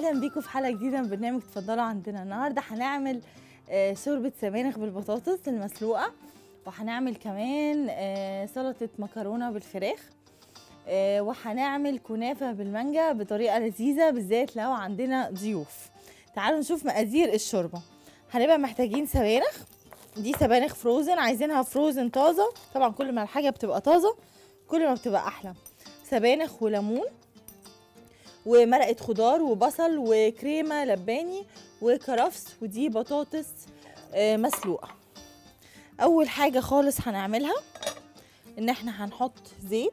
اهلا بيكم في حلقه جديده من برنامج اتفضلوا عندنا النهارده هنعمل آه، شوربه سبانخ بالبطاطس المسلوقه وهنعمل كمان آه، سلطه مكرونه بالفراخ آه، وهنعمل كنافه بالمانجا بطريقه لذيذه بالذات لو عندنا ضيوف تعالوا نشوف مقادير الشوربه هنبقى محتاجين سبانخ دي سبانخ فروزن عايزينها فروزن طازه طبعا كل ما الحاجه بتبقى طازه كل ما بتبقى احلى سبانخ وليمون ومرقه خضار وبصل وكريمه لباني وكرفس ودي بطاطس آه، مسلوقه اول حاجه خالص هنعملها ان احنا هنحط زيت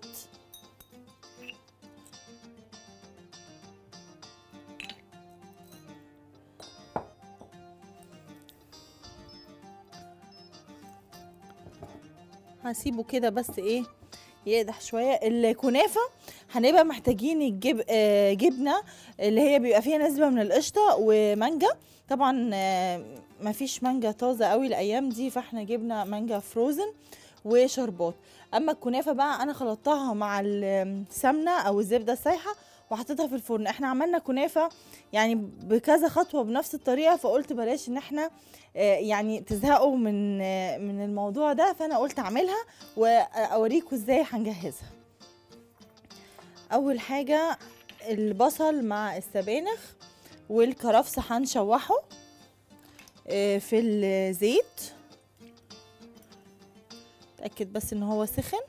هسيبه كده بس ايه يقدح شويه الكنافه هنبقى محتاجين الجب... آه، جبنه اللي هي بيبقى فيها نسبه من القشطه ومانجا طبعا آه، مفيش مانجا طازه قوي الايام دي فاحنا جبنا مانجا فروزن وشربات اما الكنافه بقى انا خلطتها مع السمنه او الزبده السايحه وحطيتها في الفرن احنا عملنا كنافه يعني بكذا خطوه بنفس الطريقه فقلت بلاش ان احنا آه، يعني تزهقوا من آه، من الموضوع ده فانا قلت اعملها واوريكم ازاي هنجهزها اول حاجه البصل مع السبانخ والكرفس هنشوحه آه، في الزيت اتاكد بس ان هو سخن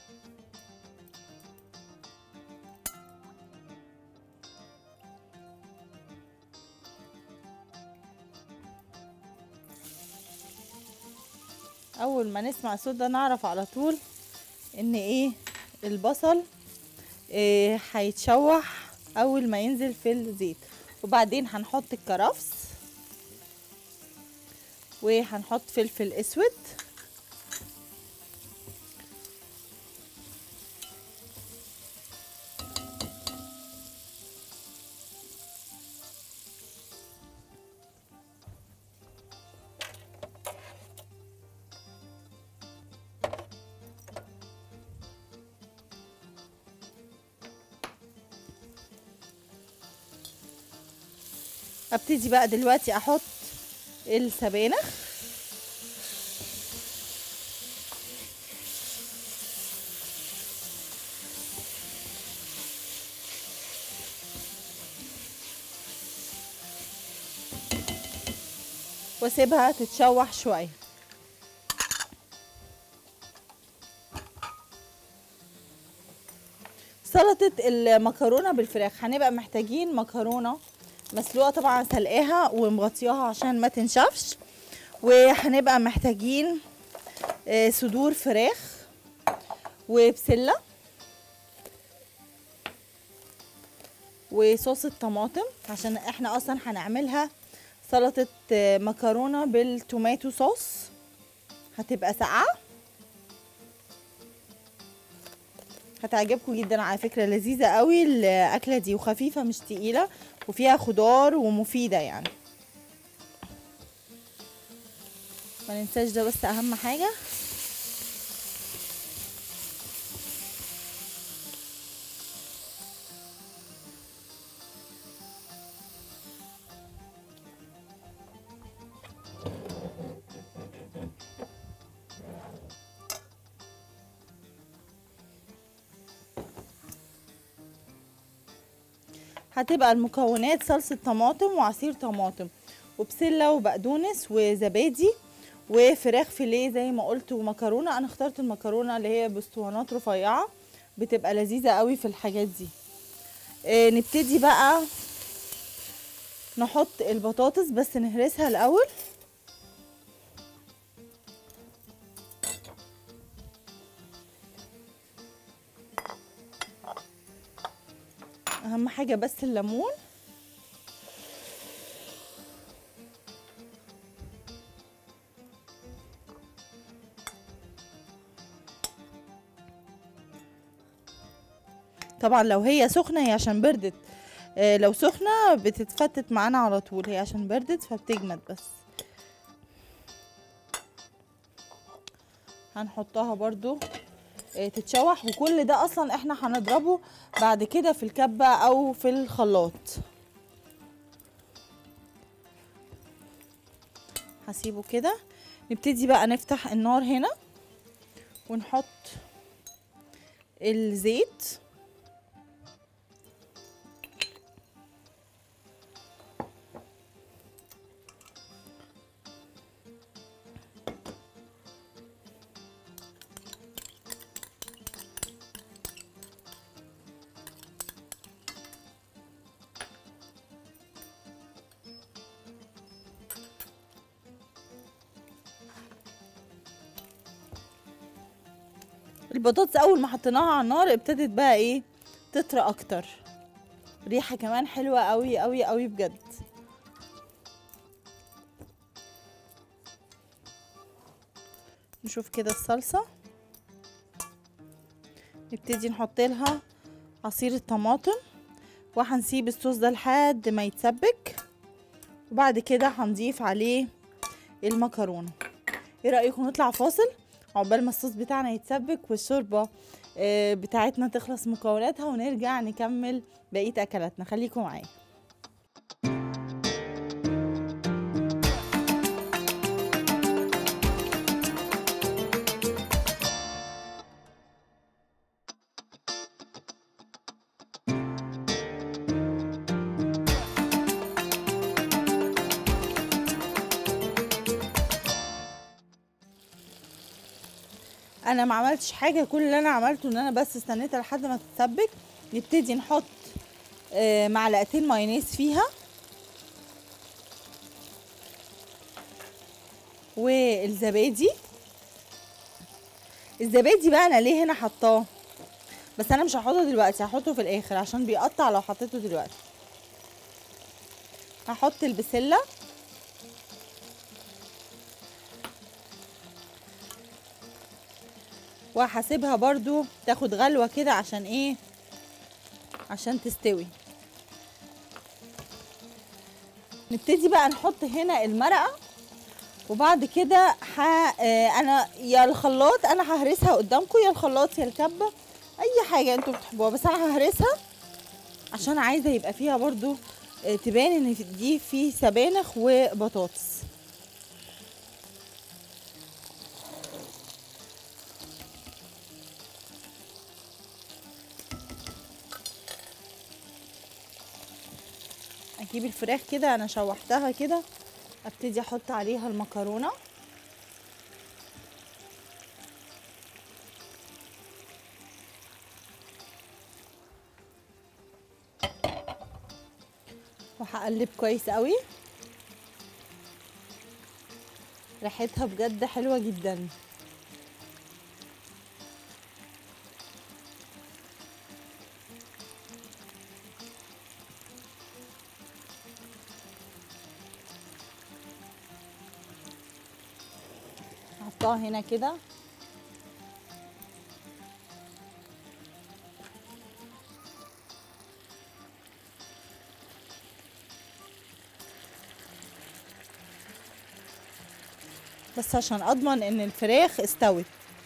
اول ما نسمع الصوت ده نعرف على طول ان ايه البصل إيه هيتشوح اول ما ينزل في الزيت وبعدين هنحط الكرفس وهنحط فلفل اسود ابتدي بقى دلوقتي احط السبانخ واسيبها تتشوح شويه سلطه المكرونه بالفراخ هنبقى محتاجين مكرونه مسلوقه طبعا سلقاها ومغطياها عشان ما تنشفش وهنبقى محتاجين آه، صدور فراخ وبسله وصوص الطماطم عشان احنا اصلا هنعملها سلطه آه، مكرونه بالتوماتو صوص هتبقى ساقعه هتعجبكم جدا على فكره لذيذه قوي الاكله دي وخفيفه مش تقيله وفيها خضار ومفيده يعني ما ننساش ده بس اهم حاجه هتبقى المكونات صلصة طماطم وعصير طماطم وبسلة وبقدونس وزبادي وفراخ فيليه زي ما قلت ومكرونة انا اخترت المكرونة اللي هي باسطوانات رفيعة بتبقى لذيذة قوي في الحاجات دي آه نبتدي بقى نحط البطاطس بس نهرسها الاول اهم حاجه بس الليمون طبعا لو هي سخنه هي عشان بردت آه، لو سخنه بتتفتت معانا على طول هي عشان بردت فبتجمد بس هنحطها برضو آه، تتشوح وكل ده اصلا احنا هنضربه بعد كده في الكبه او في الخلاط هسيبه كده نبتدي بقى نفتح النار هنا ونحط الزيت البطاطس اول ما حطيناها على النار ابتدت بقى ايه تطرى اكتر ريحه كمان حلوه قوي قوي قوي بجد نشوف كده الصلصه نبتدي نحط لها عصير الطماطم وهنسيب الصوص ده لحد ما يتسبك وبعد كده هنضيف عليه المكرونه ايه رايكم نطلع فاصل عقبال ما الصوص بتاعنا يتسبك والشوربه آه، بتاعتنا تخلص مكوناتها ونرجع نكمل بقيه اكلاتنا خليكم معايا انا ما عملتش حاجه كل اللي انا عملته ان انا بس استنيتها لحد ما تتسبك نبتدي نحط آه، معلقتين مايونيز فيها والزبادي الزبادي بقى انا ليه هنا حطاه بس انا مش هحطه دلوقتي هحطه في الاخر عشان بيقطع لو حطيته دلوقتي هحط البسله وهسيبها برضو تاخد غلوة كده عشان ايه عشان تستوي نبتدي بقى نحط هنا المرقة وبعد كده ح... آه انا يا الخلاط انا ههرسها قدامكم يا الخلاط يا الكبة اي حاجة انتوا بتحبوها بس انا ههرسها عشان عايزة يبقى فيها برضو آه تبان ان دي فيه سبانخ وبطاطس اجيب الفراخ كده انا شوحتها كده ابتدي احط عليها المكرونه وهقلب كويس قوي ريحتها بجد حلوه جدا هحطها هنا كده بس عشان اضمن ان الفراخ استوت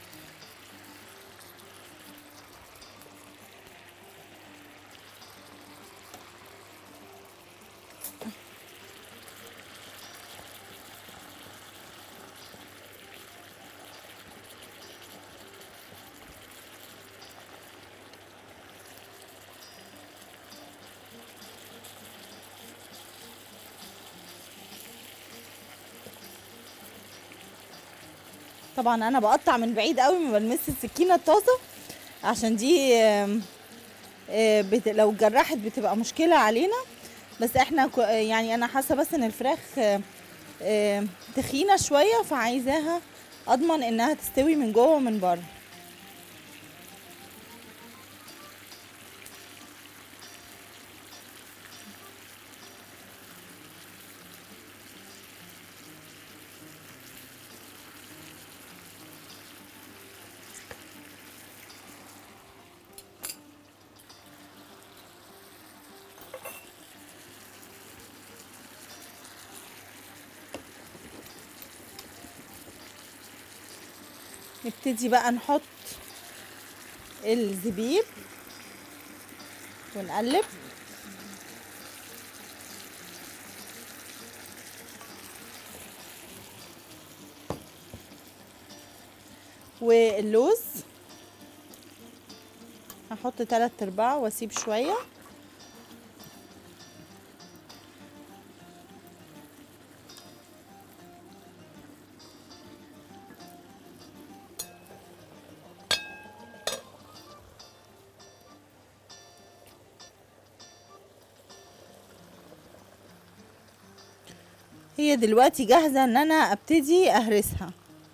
طبعا انا بقطع من بعيد قوي ما بلمس السكينه الطاسه عشان دي آم، آه، بت... لو اتجرحت بتبقى مشكله علينا بس احنا كو- آه، يعني انا حاسه بس ان الفراخ آه، آه، تخينه شويه فعايزاها اضمن انها تستوي من جوه ومن بره نبتدي بقى نحط الزبيب ونقلب واللوز هحط تلات ارباع واسيب شويه هي دلوقتي جاهزة ان انا ابتدي اهرسها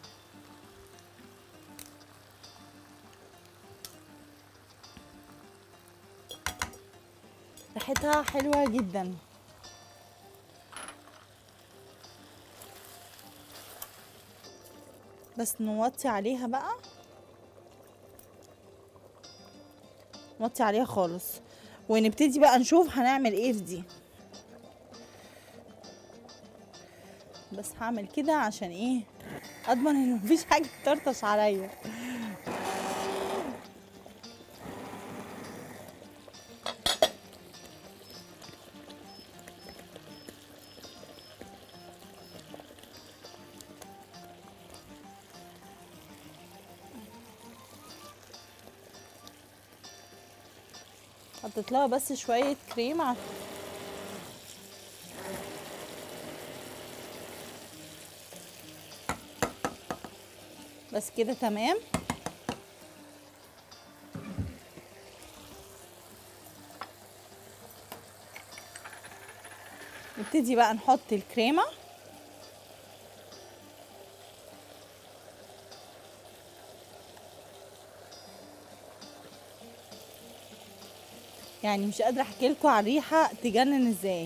ريحتها حلوة جدا بس نوطي عليها بقى نوطي عليها خالص ونبتدي بقى نشوف هنعمل ايه في دي بس هعمل كده عشان ايه اضمن ان مفيش حاجه تطرطش عليا حطيت لها بس شويه كريم ع- بس كده تمام نبتدي بقى نحط الكريمة يعني مش قادرة احكي لكم على الريحة تجنن ازاي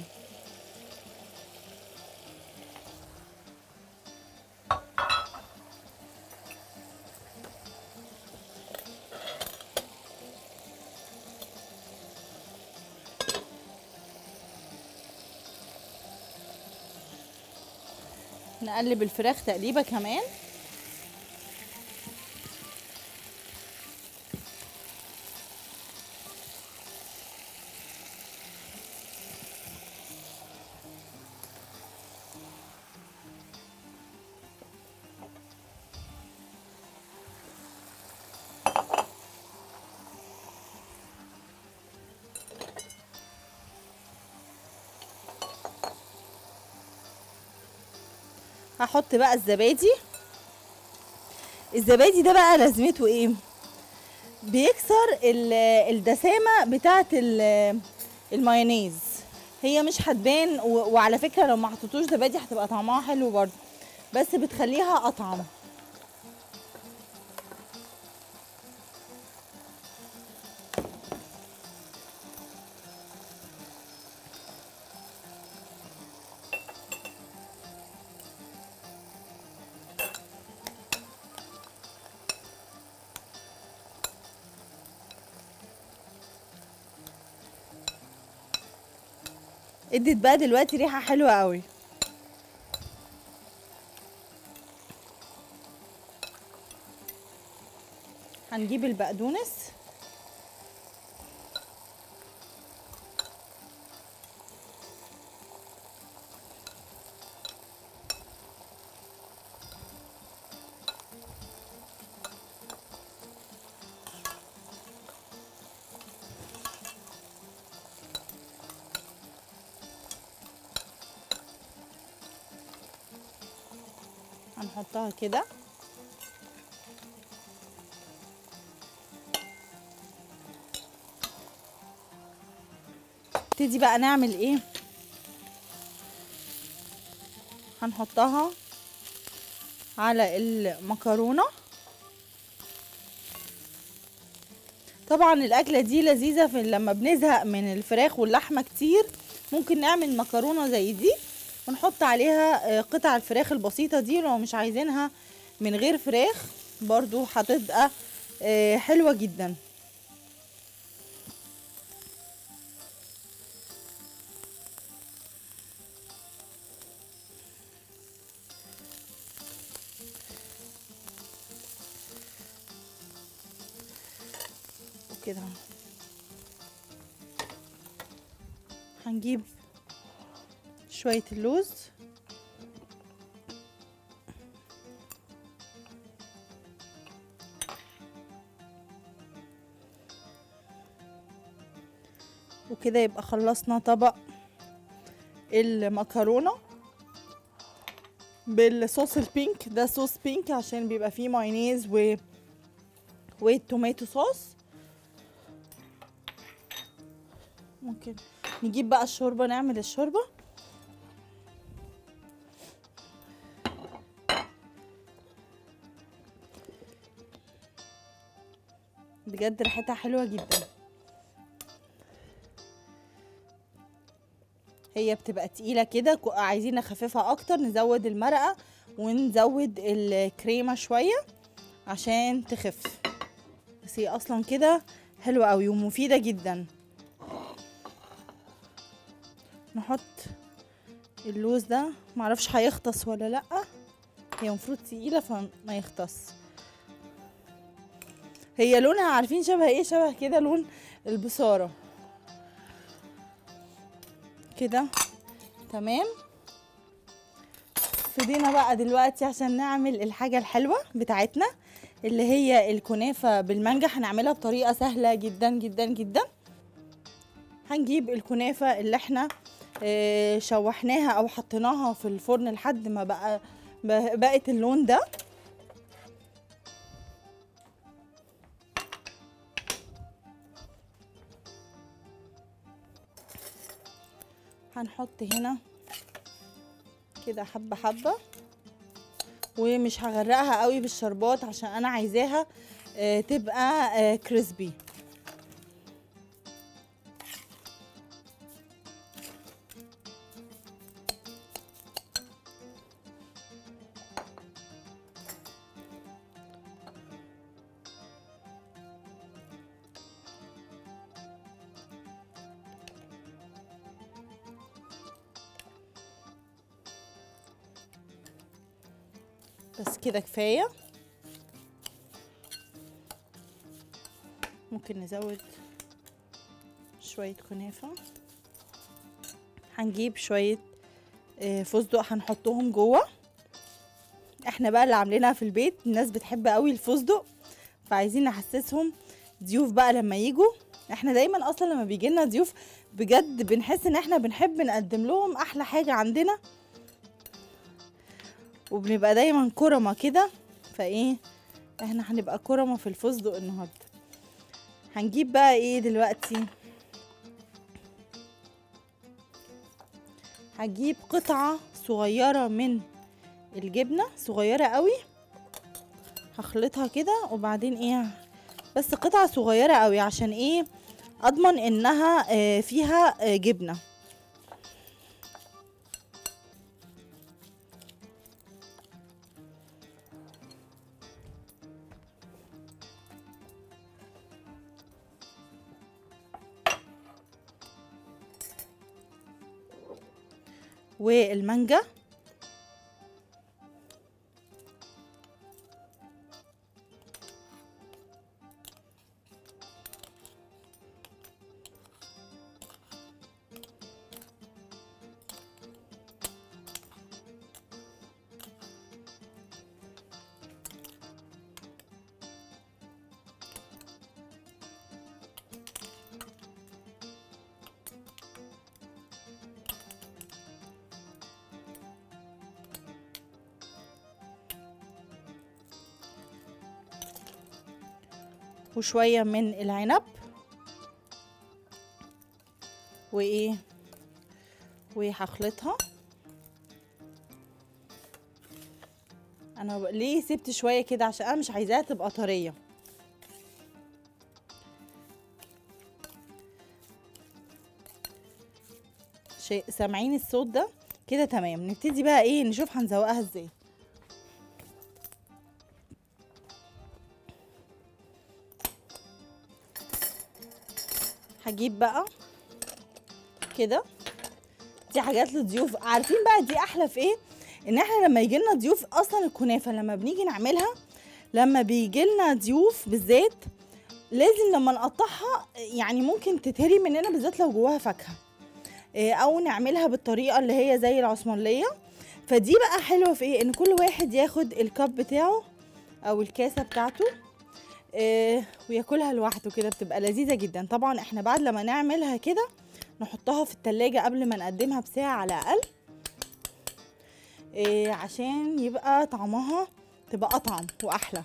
نقلب الفراخ تقليبه كمان هحط بقى الزبادي الزبادي ده بقى لازمته ايه بيكسر ال- الدسامه بتاعه ال- المايونيز هي مش هتبان و- وعلى فكره لو ما حطيتوش زبادي هتبقى طعمها حلو برضه بس بتخليها اطعم ادت بقى دلوقتي ريحه حلوه قوي هنجيب البقدونس هنحطها كده نبتدي بقى نعمل ايه هنحطها على المكرونه طبعا الاكله دي لذيذه في لما بنزهق من الفراخ واللحمه كتير ممكن نعمل مكرونه زي دي ونحط عليها آه، قطع الفراخ البسيطه دي لو مش عايزينها من غير فراخ برضو هتبقى آه، حلوه جدا وكده هنجيب شوية اللوز وكده يبقى خلصنا طبق المكرونه بالصوص البينك ده صوص بينك عشان بيبقى فيه مايونيز و والتوماتو صوص ممكن نجيب بقى الشوربه نعمل الشوربه بجد ريحتها حلوه جدا هي بتبقى تقيله كده كو- عايزين نخففها اكتر نزود المرقه ونزود الكريمه شويه عشان تخف بس هي اصلا كده حلوه قوي ومفيده جدا نحط اللوز ده معرفش هيختص ولا لا هي المفروض تقيله فما يختص هي لونها عارفين شبه ايه شبه كده لون البصاره كده تمام فدينا بقى دلوقتي عشان نعمل الحاجة الحلوة بتاعتنا اللي هي الكنافة بالمانجا هنعملها بطريقة سهلة جدا جدا جدا هنجيب الكنافة اللي احنا آه، شوحناها او حطيناها في الفرن لحد ما بقى ب- بقت اللون ده هنحط هنا كده حبة حبة ومش هغرقها قوي بالشربات عشان انا عايزاها آه، تبقى آه، كريسبي بس كده كفاية ممكن نزود شوية كنافة هنجيب شوية آه، فستق هنحطهم جوه احنا بقى اللي عاملينها في البيت الناس بتحب قوي الفستق فعايزين نحسسهم ضيوف بقى لما يجوا احنا دايما اصلا لما بيجي لنا ضيوف بجد بنحس ان احنا بنحب نقدم لهم احلى حاجة عندنا وبنبقى دايما كرمة كده فايه احنا هنبقى كرمة في الفستق النهارده هنجيب بقى ايه دلوقتي هجيب قطعة صغيرة من الجبنة صغيرة قوي هخلطها كده وبعدين ايه بس قطعة صغيرة قوي عشان ايه اضمن انها آه، فيها آه، جبنة والمانجا وشوية من العنب وايه وهخلطها انا ب- ليه سبت شوية كده عشان انا مش عايزاها تبقى طرية شيء سامعين الصوت ده كده تمام نبتدي بقى ايه نشوف هنزوقها ازاي هجيب بقى كده دي حاجات للضيوف عارفين بقى دي احلى في ايه ان احنا لما يجي لنا ضيوف اصلا الكنافه لما بنيجي نعملها لما بيجي لنا ضيوف بالذات لازم لما نقطعها يعني ممكن تتهري مننا بالذات لو جواها فاكهه إيه، او نعملها بالطريقه اللي هي زي العثمانيه فدي بقى حلوه في ايه ان كل واحد ياخد الكب بتاعه او الكاسه بتاعته إيه، وياكلها لوحده كده بتبقى لذيذه جدا طبعا احنا بعد لما نعملها كده نحطها في التلاجة قبل ما نقدمها بساعة على الأقل إيه عشان يبقى طعمها تبقى أطعم وأحلى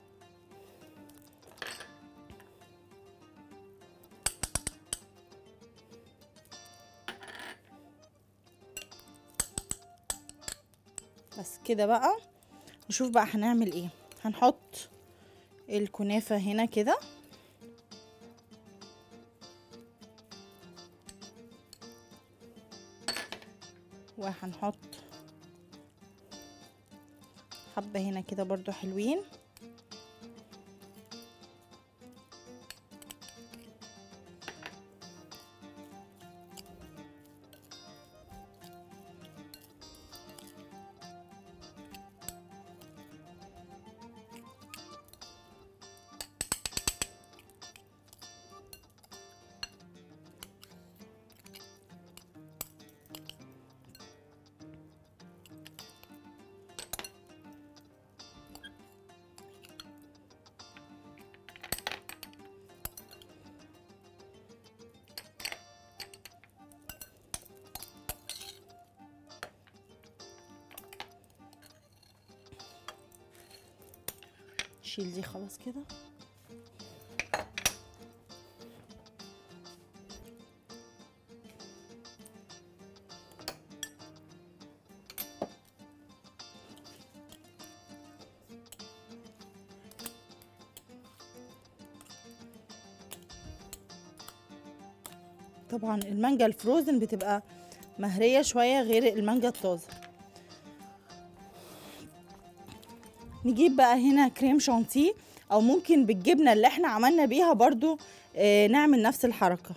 بس كده بقى نشوف بقى هنعمل ايه هنحط الكنافة هنا كده وهنحط حبة هنا كده برضو حلوين نشيل دي خلاص كده طبعا المانجا الفروزن بتبقى مهرية شوية غير المانجا الطازة نجيب بقى هنا كريم شانتيه او ممكن بالجبنة اللي احنا عملنا بيها برضو آه نعمل نفس الحركة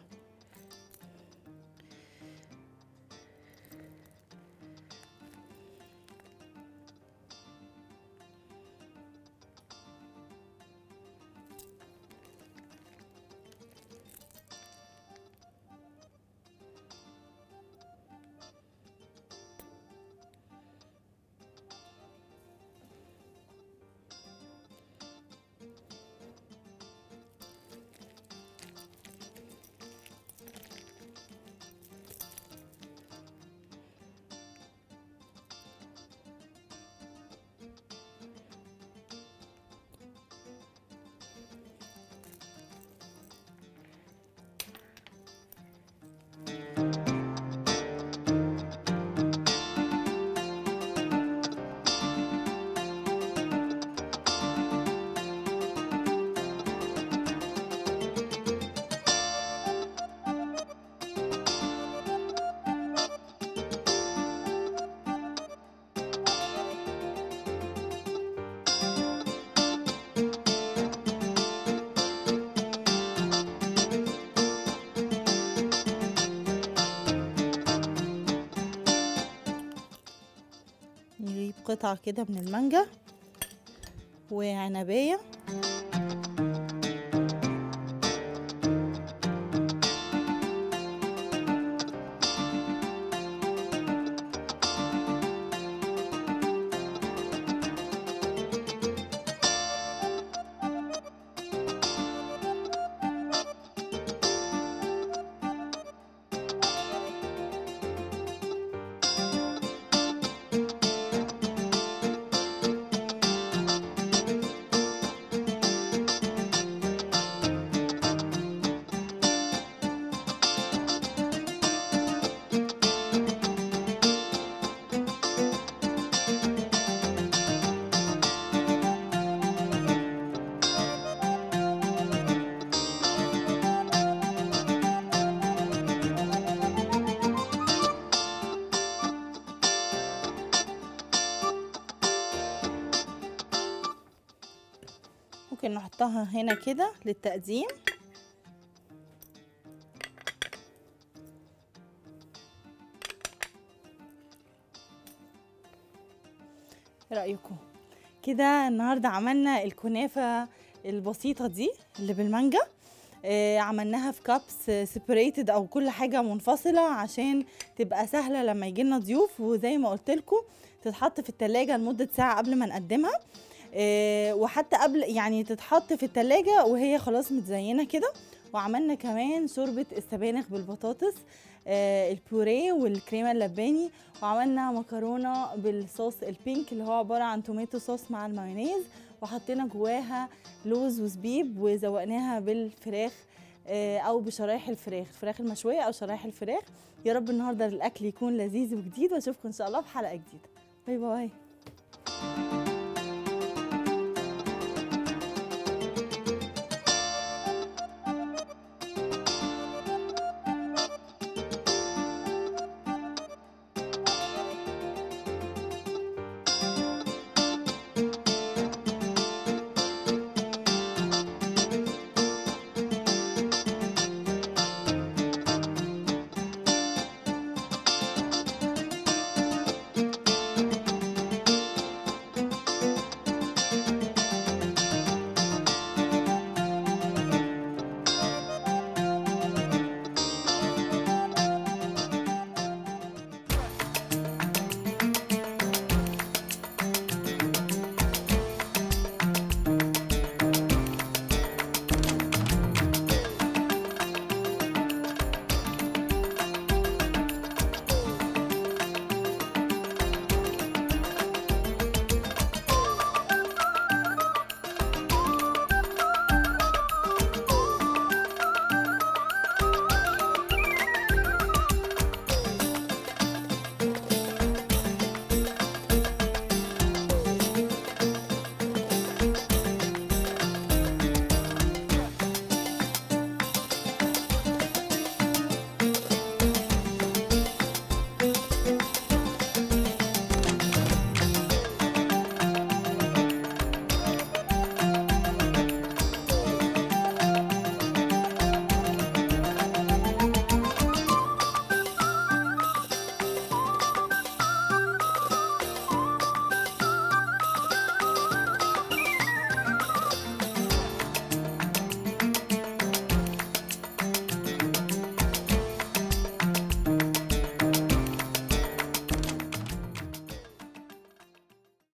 نجيب قطعة كده من المانجا وعنبية ممكن نحطها هنا كده للتقديم ايه رأيكم كده النهارده عملنا الكنافة البسيطة دي اللي بالمانجا آه عملناها في كابس سيبريتد او كل حاجة منفصلة عشان تبقى سهلة لما يجي لنا ضيوف وزي ما قلت لكم تتحط في التلاجة لمدة ساعة قبل ما نقدمها آه، وحتى قبل يعني تتحط في التلاجة وهي خلاص متزينة كده وعملنا كمان شوربه السبانخ بالبطاطس آه، البوريه والكريمه اللباني وعملنا مكرونه بالصوص البينك اللي هو عباره عن توماتو صوص مع المايونيز وحطينا جواها لوز وزبيب وزوقناها بالفراخ آه، او بشرايح الفراخ الفراخ المشويه او شرايح الفراخ يا رب النهارده الاكل يكون لذيذ وجديد واشوفكم ان شاء الله في حلقه جديده باي باي